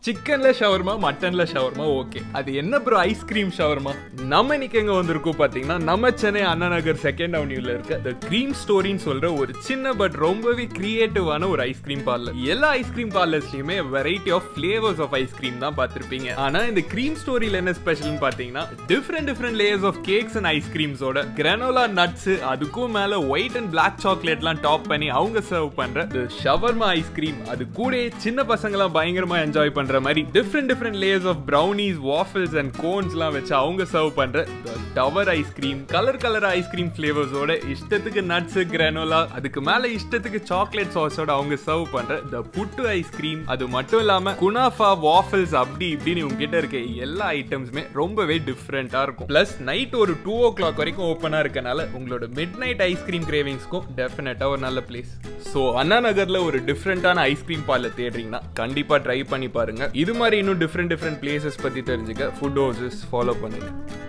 சிக்கன்ல shawarma மட்டன்ல shawarma okay அது என்ன ப்ரோ ஐஸ்கிரீம் ஷவர்மா நம்ம இன்னைக்கு எங்க வந்திருக்கோம் பாத்தீங்கன்னா நம்ம சென்னை அண்ணா நகர் செகண்ட் அவென்யூல இருக்க த கிரீம் ஸ்டோரின்னு சொல்ற ஒரு சின்ன பட் ரொம்பவே கிரியேட்டிவான ஒரு ஐஸ்கிரீம் பார்லர் எல்லா ஐஸ்கிரீம் பார்லர்ஸ்லயுமே variety of flavours of ice cream தான் பார்த்திருப்பீங்க ஆனா இந்த கிரீம் ஸ்டோரியில என்ன ஸ்பெஷல்னு பாத்தீங்கன்னா different different layers of cakes and ஐஸ்கிரீம்ஸோட கிரானோலா நட்ஸ் அதுக்கும் மேல ஒயிட் அண்ட் பிளாக் சாக்லேட்லாம் டாப் பண்ணி அவங்க சர்வ் பண்ற ஷவர்மா ஐஸ்கிரீம் அது கூட சின்ன பசங்கலாம் பயங்கரமா என்ஜாய் பண்ற மாதிரி different different layers of brownies waffles and கோன்ஸ்லாம் வச்சு அவங்க சர்வ் பண்ற tower ice cream colour colour ice cream ஃபிளேவர்ஸோட இஷ்டத்துக்கு நட்ஸ் கிரானோலா அதுக்கு மேல இஷ்டத்துக்கு சாக்லேட் சாஸோட அவங்க சர்வ் பண்ற த புட்டு ஐஸ்கிரீம் அது மட்டும் இல்லாம குனாஃபா வாஃபிள்ஸ் அப்படி இப்படின்னு உங்ககிட்ட இருக்க எல்லா ஐட்டம்ஸுமே ரொம்பவே டிஃப்ரெண்டா இருக்கும் பிளஸ் நைட் ஒரு டூ ஓ கிளாக் வரைக்கும் ஓப்பனா இருக்கனால உங்களோட மிட் நைட் ஐஸ்கிரீம் கிரேவிங்ஸ்க்கும் டெஃபினட்டா ஒரு நல்ல பிளேஸ் ஸோ அண்ணா நகர்ல ஒரு டிஃப்ரெண்டான ஐஸ்கிரீம் பார்லர் தேடுறீங்கன்னா கண்டிப்பா ட்ரை பண்ணி பாருங்க இது மாதிரி இன்னும் டிஃப்ரெண்ட் டிஃப்ரெண்ட் பிளேசஸ் பத்தி தெரிஞ்சுக்க ஃபுட் ஹவுசஸ் ஃபாலோ பண்ணுங்க